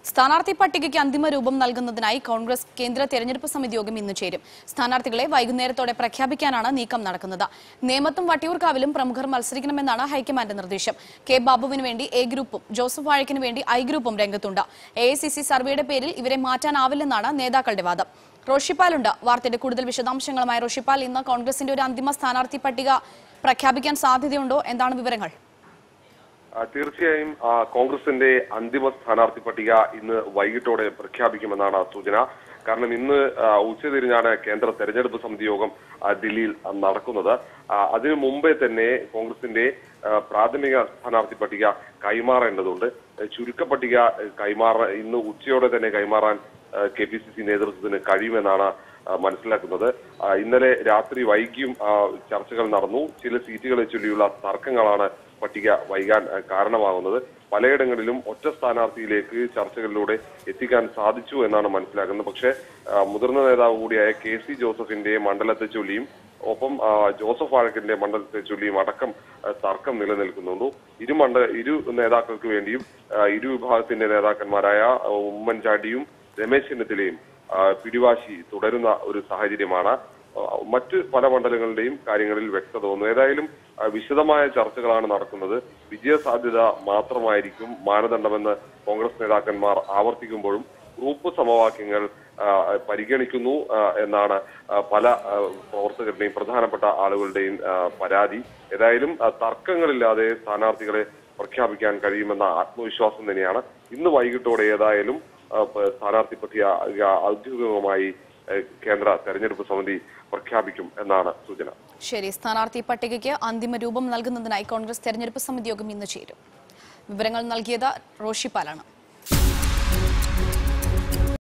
സ്ഥാനാർത്ഥി പട്ടികയ്ക്ക് അന്തിമ രൂപം നൽകുന്നതിനായി കോൺഗ്രസ് കേന്ദ്ര തെരഞ്ഞെടുപ്പ് സമിതി യോഗം ഇന്ന് ചേരും സ്ഥാനാർത്ഥികളെ വൈകുന്നേരത്തോടെ പ്രഖ്യാപിക്കാനാണ് നീക്കം നടക്കുന്നത് നേമത്തും വട്ടിയൂർക്കാവിലും പ്രമുഖർ മത്സരിക്കണമെന്നാണ് ഹൈക്കമാൻഡ് നിർദ്ദേശം കെ ബാബുവിന് വേണ്ടി എ ഗ്രൂപ്പും ജോസഫ് വാഴക്കിന് വേണ്ടി ഐ ഗ്രൂപ്പും രംഗത്തുണ്ട് എ സർവേയുടെ പേരിൽ ഇവരെ മാറ്റാനാവില്ലെന്നാണ് നേതാക്കളുടെ വാദം റോഷിപ്പാലുണ്ട് വാർത്തയുടെ കൂടുതൽ വിശദാംശങ്ങളുമായി റോഷിപ്പാൽ ഇന്ന് കോൺഗ്രസിന്റെ ഒരു അന്തിമ സ്ഥാനാർത്ഥി പട്ടിക പ്രഖ്യാപിക്കാൻ സാധ്യതയുണ്ടോ എന്താണ് വിവരങ്ങൾ ആ, തീർച്ചയായും ആ, കോൺഗ്രസിന്റെ അന്തിമ സ്ഥാനാർത്ഥി പട്ടിക ഇന്ന് വൈകിട്ടോടെ പ്രഖ്യാപിക്കുമെന്നാണ് സൂചന കാരണം ഇന്ന് ആ, ഉച്ചതിരിഞ്ഞാണ് കേന്ദ്ര തെരഞ്ഞെടുപ്പ് സമിതി യോഗം ആ, ദില്ലിയിൽ ആ, നടക്കുന്നത് ആ, അതിനു മുമ്പേ തന്നെ കോൺഗ്രസിന്റെ ആ, പ്രാഥമിക സ്ഥാനാർത്ഥി പട്ടിക കൈമാറേണ്ടതുണ്ട് ചുരുക്ക പട്ടിക കൈമാറ ഇന്ന് ഉച്ചയോടെ തന്നെ കൈമാറാൻ കെ പി സി സി നേതൃത്വത്തിന് കഴിയുമെന്നാണ് ആ, മനസ്സിലാക്കുന്നത് ആ, ഇന്നലെ രാത്രി വൈകിയും ആ, ചർച്ചകൾ നടന്നു ചില സീറ്റുകളെ ചൊല്ലിയുള്ള തർക്കങ്ങളാണ് പട്ടിക വൈകാൻ ആ, കാരണമാകുന്നത് പലയിടങ്ങളിലും ഒറ്റ സ്ഥാനാർത്ഥിയിലേക്ക് ചർച്ചകളിലൂടെ എത്തിക്കാൻ സാധിച്ചു എന്നാണ് മനസ്സിലാക്കുന്നത് പക്ഷേ ആ, മുതിർന്ന നേതാവ് കൂടിയായ കെ സി ജോസഫിന്റെ മണ്ഡലത്തെ ചൊല്ലിയും ഒപ്പം ആ, ജോസഫ് വാഴക്കിന്റെ മണ്ഡലത്തെ ചൊല്ലിയും അടക്കം ആ, തർക്കം നിലനിൽക്കുന്നുണ്ട് ഇരു മണ്ഡല ഇരു നേതാക്കൾക്ക് വേണ്ടിയും ആ, ഇരു വിഭാഗത്തിന്റെ നേതാക്കന്മാരായ ആ, ഉമ്മൻചാണ്ടിയും രമേശ് ചെന്നിത്തലയും ആ, പിടിവാശി തുടരുന്ന ഒരു സാഹചര്യമാണ് ആ, മറ്റ് പല മണ്ഡലങ്ങളുടെയും കാര്യങ്ങളിൽ വ്യക്തത തോന്നുന്നു ഏതായാലും ആ, വിശദമായ ചർച്ചകളാണ് നടക്കുന്നത് വിജയസാധ്യത മാത്രമായിരിക്കും മാനദണ്ഡമെന്ന് കോൺഗ്രസ് നേതാക്കന്മാർ ആവർത്തിക്കുമ്പോഴും ഗ്രൂപ്പ് സമവാക്യങ്ങൾ ആ, പരിഗണിക്കുന്നു ആ, എന്നാണ് ആ, പല ആ, പ്രവർത്തകരുടെയും പ്രധാനപ്പെട്ട ആളുകളുടെയും ആ, പരാതി ഏതായാലും ആ, തർക്കങ്ങളില്ലാതെ സ്ഥാനാർത്ഥികളെ പ്രഖ്യാപിക്കാൻ കഴിയുമെന്ന ആത്മവിശ്വാസം തന്നെയാണ് ഇന്ന് വൈകിട്ടോടെ ഏതായാലും ആ, പ- സ്ഥാനാർത്ഥി പട്ടിക ആ, ഔദ്യോഗികമായി ആ, കേന്ദ്ര തെരഞ്ഞെടുപ്പ് സമിതി പ്രഖ്യാപിക്കും എന്നാണ് സൂചന ശരി സ്ഥാനാർത്ഥി പട്ടികയ്ക്ക് അന്തിമ രൂപം നൽകുന്നതിനായി കോൺഗ്രസ് തെരഞ്ഞെടുപ്പ് സമിതി യോഗം ഇന്ന് ചേരും വിവരങ്ങൾ നൽകിയത് റോഷിപ്പാലാണ്